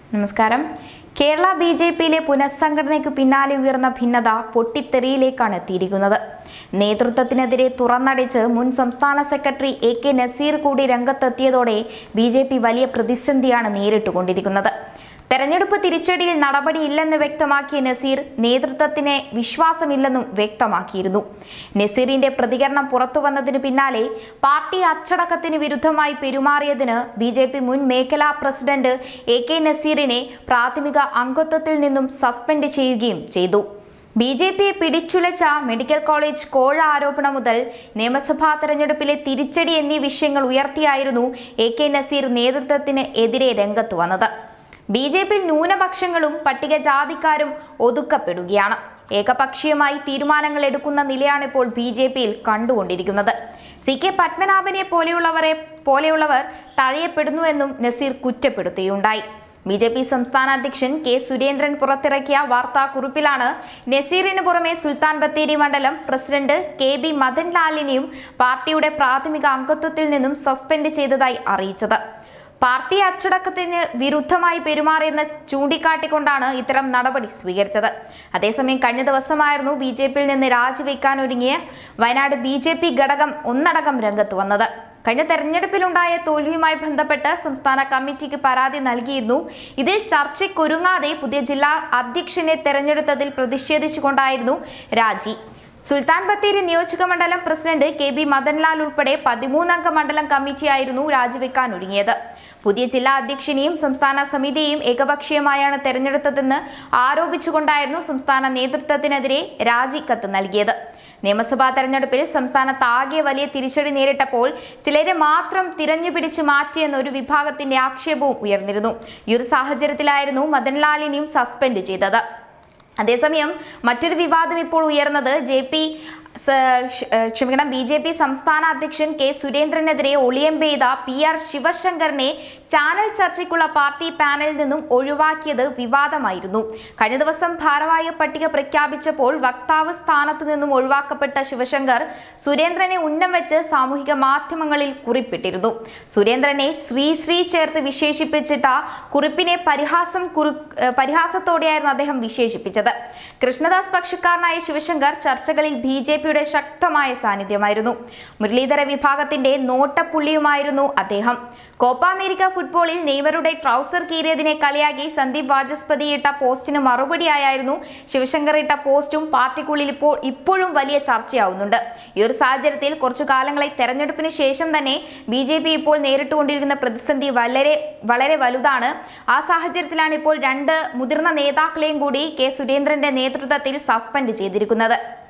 നമസ്കാരം Kerala B J പിയിലെ പുനഃസംഘടനയ്ക്ക് പിന്നാലെ ഉയർന്ന ഭിന്നത പൊട്ടിത്തെറിയിലേക്കാണ് എത്തിയിരിക്കുന്നത് നേതൃത്വത്തിനെതിരെ തുറന്നടിച്ച് മുൻ സംസ്ഥാന സെക്രട്ടറി എ കെ നസീർ കൂടി രംഗത്തെത്തിയതോടെ ബി ജെ പി വലിയ പ്രതിസന്ധിയാണ് നേരിട്ടുകൊണ്ടിരിക്കുന്നത് തെരഞ്ഞെടുപ്പ് തിരിച്ചടിയിൽ നടപടിയില്ലെന്ന് വ്യക്തമാക്കിയ നസീർ നേതൃത്വത്തിന് വിശ്വാസമില്ലെന്നും വ്യക്തമാക്കിയിരുന്നു നസീറിന്റെ പ്രതികരണം പുറത്തു വന്നതിന് പിന്നാലെ പാർട്ടി അച്ചടക്കത്തിന് വിരുദ്ധമായി പെരുമാറിയതിന് ബി ജെ പി മുൻ മേഖലാ പ്രസിഡന്റ് എ കെ നസീറിനെ പ്രാഥമിക അംഗത്വത്തിൽ നിന്നും സസ്പെൻഡ് ചെയ്യുകയും ചെയ്തു ബി ജെ പിയെ പിടിച്ചുലച്ച മെഡിക്കൽ കോളേജ് കോഴ ആരോപണം മുതൽ നിയമസഭാ തെരഞ്ഞെടുപ്പിലെ തിരിച്ചടി എന്നീ വിഷയങ്ങൾ ഉയർത്തിയായിരുന്നു എ കെ നസീർ നേതൃത്വത്തിന് എതിരെ രംഗത്ത് വന്നത് ബി ജെ പിയിൽ ന്യൂനപക്ഷങ്ങളും പട്ടികജാതിക്കാരും ഒതുക്കപ്പെടുകയാണ് ഏകപക്ഷീയമായി തീരുമാനങ്ങൾ എടുക്കുന്ന നിലയാണ് ഇപ്പോൾ ബി ജെ പിയിൽ കണ്ടുകൊണ്ടിരിക്കുന്നത് സി കെ പത്മനാഭനെ പോലെയുള്ളവരെ പോലെയുള്ളവർ തഴയപ്പെടുന്നുവെന്നും നസീർ കുറ്റപ്പെടുത്തുകയുണ്ടായി ബി ജെ പി സംസ്ഥാന അധ്യക്ഷൻ കെ സുരേന്ദ്രൻ പുറത്തിറക്കിയ വാർത്താക്കുറിപ്പിലാണ് നസീറിന് പുറമെ സുൽത്താൻ ബത്തേരി മണ്ഡലം പ്രസിഡന്റ് കെ ബി മദൻലാലിനെയും പാർട്ടിയുടെ പ്രാഥമിക അംഗത്വത്തിൽ നിന്നും സസ്പെൻഡ് ചെയ്തതായി അറിയിച്ചത് പാർട്ടി അച്ചടക്കത്തിന് വിരുദ്ധമായി പെരുമാറിയെന്ന് ചൂണ്ടിക്കാട്ടിക്കൊണ്ടാണ് ഇത്തരം നടപടി സ്വീകരിച്ചത് അതേസമയം കഴിഞ്ഞ ദിവസമായിരുന്നു ബി ജെ പിയിൽ നിന്ന് രാജിവെക്കാൻ ഒരുങ്ങിയ വയനാട് ബി ജെ പി ഘടകം ഒന്നടങ്കം രംഗത്ത് വന്നത് കഴിഞ്ഞ തെരഞ്ഞെടുപ്പിലുണ്ടായ തോൽവിയുമായി ബന്ധപ്പെട്ട് സംസ്ഥാന കമ്മിറ്റിക്ക് പരാതി നൽകിയിരുന്നു ഇതിൽ ചർച്ചയ്ക്കൊരുങ്ങാതെ പുതിയ ജില്ലാ അധ്യക്ഷനെ തെരഞ്ഞെടുത്തതിൽ പ്രതിഷേധിച്ചുകൊണ്ടായിരുന്നു രാജി സുൽത്താൻ ബത്തേരി നിയോജക മണ്ഡലം പ്രസിഡന്റ് കെ ബി മദൻലാൽ ഉൾപ്പെടെ പതിമൂന്നംഗ മണ്ഡലം കമ്മിറ്റിയായിരുന്നു രാജിവെക്കാൻ ഒരുങ്ങിയത് പുതിയ ജില്ലാ അധ്യക്ഷനെയും സംസ്ഥാന സമിതിയെയും ഏകപക്ഷീയമായാണ് തെരഞ്ഞെടുത്തതെന്ന് ആരോപിച്ചുകൊണ്ടായിരുന്നു സംസ്ഥാന നേതൃത്വത്തിനെതിരെ രാജിക്കത്ത് നൽകിയത് നിയമസഭാ തെരഞ്ഞെടുപ്പിൽ സംസ്ഥാനത്താകെ വലിയ തിരിച്ചടി നേരിട്ടപ്പോൾ ചിലരെ മാത്രം തിരഞ്ഞുപിടിച്ച് മാറ്റിയെന്ന ഒരു വിഭാഗത്തിന്റെ ആക്ഷേപവും ഉയർന്നിരുന്നു ഈ ഒരു സാഹചര്യത്തിലായിരുന്നു മദൻലാലിനെയും സസ്പെൻഡ് ചെയ്തത് അതേസമയം മറ്റൊരു വിവാദം ഇപ്പോൾ ഉയർന്നത് ജെ പി ക്ഷമിക്കണം ബി ജെ പി സംസ്ഥാന അധ്യക്ഷൻ കെ സുരേന്ദ്രനെതിരെ ഒളിയമ്പെയ്ത പി ആർ ശിവശങ്കറിനെ ചാനൽ ചർച്ചയ്ക്കുള്ള പാർട്ടി പാനലിൽ നിന്നും ഒഴിവാക്കിയത് വിവാദമായിരുന്നു കഴിഞ്ഞ ദിവസം ഭാരവാഹി പട്ടിക പ്രഖ്യാപിച്ചപ്പോൾ വക്താവ് സ്ഥാനത്തു നിന്നും ഒഴിവാക്കപ്പെട്ട ശിവശങ്കർ സുരേന്ദ്രനെ ഉന്നം വെച്ച് സാമൂഹിക മാധ്യമങ്ങളിൽ കുറിപ്പിട്ടിരുന്നു സുരേന്ദ്രനെ ശ്രീ ശ്രീ ചേർത്ത് വിശേഷിപ്പിച്ചിട്ട കുറിപ്പിനെ പരിഹാസം കുറി പരിഹാസത്തോടെയായിരുന്നു അദ്ദേഹം വിശേഷിപ്പിച്ചത് കൃഷ്ണദാസ് പക്ഷക്കാരനായ ശിവശങ്കർ ചർച്ചകളിൽ ബി ജെ പിയുടെ ശക്തമായ സാന്നിധ്യമായിരുന്നു മുരളീധര വിഭാഗത്തിന്റെ നോട്ടപ്പുള്ളിയുമായിരുന്നു അദ്ദേഹം കോപ്പ അമേരിക്ക ഫുട്ബോളിൽ നെയ്മറുടെ ട്രൗസർ കീറിയതിനെ കളിയാക്കി സന്ദീപ് വാചസ്പതി ഇട്ട പോസ്റ്റിന് മറുപടിയായിരുന്നു ശിവശങ്കർ ഇട്ട പോസ്റ്റും പാർട്ടിക്കുള്ളിൽ ഇപ്പോൾ ഇപ്പോഴും വലിയ ചർച്ചയാവുന്നുണ്ട് ഈ ഒരു സാഹചര്യത്തിൽ കുറച്ചു കാലങ്ങളായി തെരഞ്ഞെടുപ്പിന് ശേഷം തന്നെ ബി ജെ പി ഇപ്പോൾ നേരിട്ടുകൊണ്ടിരിക്കുന്ന പ്രതിസന്ധി വളരെ വളരെ വലുതാണ് ആ സാഹചര്യത്തിലാണ് ഇപ്പോൾ രണ്ട് മുതിർന്ന നേതാക്കളെയും കൂടി കെ സുരേന്ദ്രന്റെ നേതൃത്വത്തിൽ സസ്പെൻഡ് ചെയ്തിരിക്കുന്നത്